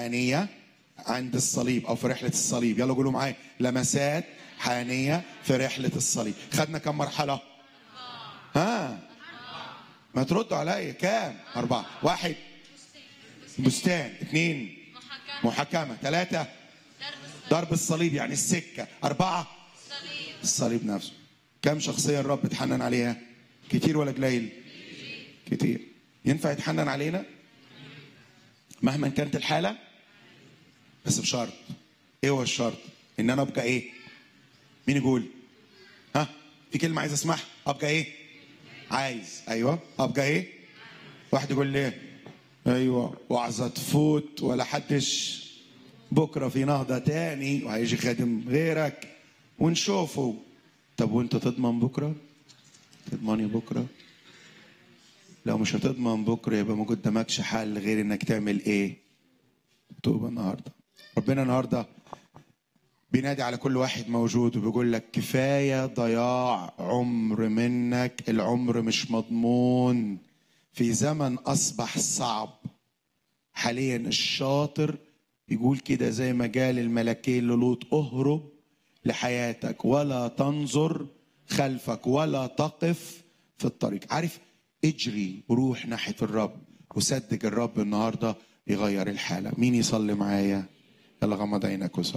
حانية عند الصليب أو في رحلة الصليب يلا قولوا معايا لمسات حانية في رحلة الصليب خدنا كم مرحلة ها ما تردوا عليا كام أربعة واحد بستان اثنين محاكمة ثلاثة ضرب الصليب يعني السكة أربعة الصليب نفسه كم شخصية الرب اتحنن عليها كتير ولا قليل كتير ينفع يتحنن علينا مهما كانت الحالة بس بشرط ايه هو الشرط ان انا ابقى ايه مين يقول ها في كلمة عايز اسمعها ابقى ايه عايز ايوه ابقى ايه واحد يقول لي إيه؟ ايوه وعظة تفوت ولا حدش بكره في نهضة تاني وهيجي خادم غيرك ونشوفه طب وانت تضمن بكره تضمني بكره لو مش هتضمن بكره يبقى ما قدامكش حل غير انك تعمل ايه توبه النهارده ربنا النهارده بينادي على كل واحد موجود وبيقول لك كفايه ضياع عمر منك العمر مش مضمون في زمن اصبح صعب حاليا الشاطر يقول كده زي ما قال الملكين للوط اهرب لحياتك ولا تنظر خلفك ولا تقف في الطريق عارف اجري وروح ناحية الرب وصدق الرب النهاردة يغير الحالة مين يصلي معايا يلا غمض عينك وصلي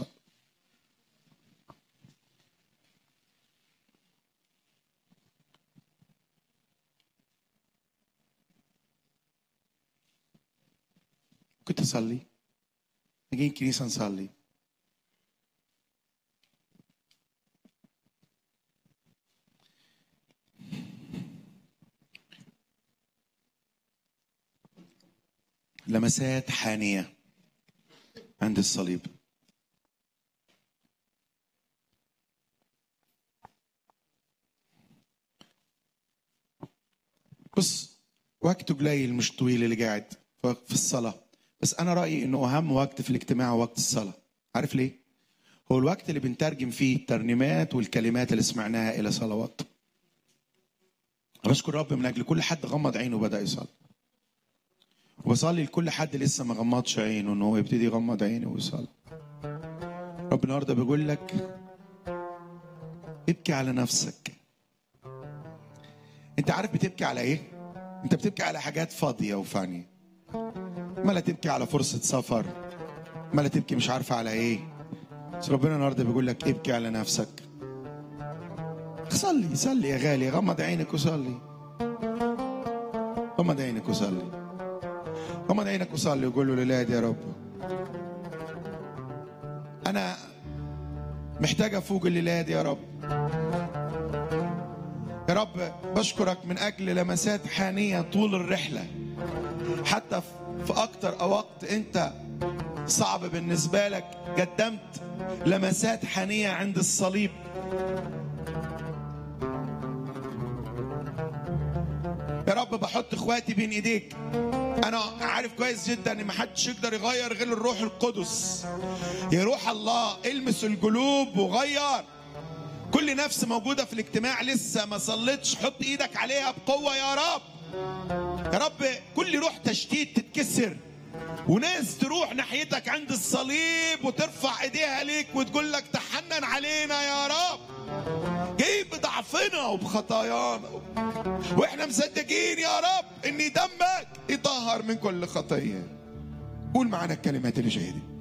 كنت أصلي نجي الكنيسة نصلي لمسات حانية عند الصليب بص وقته قليل مش طويل اللي قاعد في الصلاة بس أنا رأيي إنه أهم وقت في الاجتماع هو وقت الصلاة عارف ليه؟ هو الوقت اللي بنترجم فيه الترنيمات والكلمات اللي سمعناها إلى صلوات بشكر رب من أجل كل حد غمض عينه وبدأ يصلي وبصلي لكل حد لسه ما غمضش عينه ان هو يبتدي يغمض عينه ويصلي رب النهارده بيقول لك ابكي على نفسك انت عارف بتبكي على ايه انت بتبكي على حاجات فاضيه وفانيه ما تبكي على فرصه سفر ما تبكي مش عارفه على ايه بس ربنا النهارده بيقول لك ابكي على نفسك صلي صلي يا غالي غمض عينك وصلي غمض عينك وصلي غمض عينك وصلي وقول له لله يا رب انا محتاج افوق الليله دي يا رب يا رب بشكرك من اجل لمسات حانيه طول الرحله حتى في اكتر وقت انت صعب بالنسبه لك قدمت لمسات حانيه عند الصليب يا رب بحط اخواتي بين ايديك انا عارف كويس جدا ان محدش يقدر يغير غير الروح القدس يا روح الله المس القلوب وغير كل نفس موجوده في الاجتماع لسه ما صلتش حط ايدك عليها بقوه يا رب يا رب كل روح تشتيت تتكسر وناس تروح ناحيتك عند الصليب وترفع ايديها ليك وتقول لك تحنن علينا يا رب جاي بضعفنا وبخطايانا واحنا مصدقين يا رب ان دمك يطهر من كل خطيه قول معانا الكلمات اللي جايه دي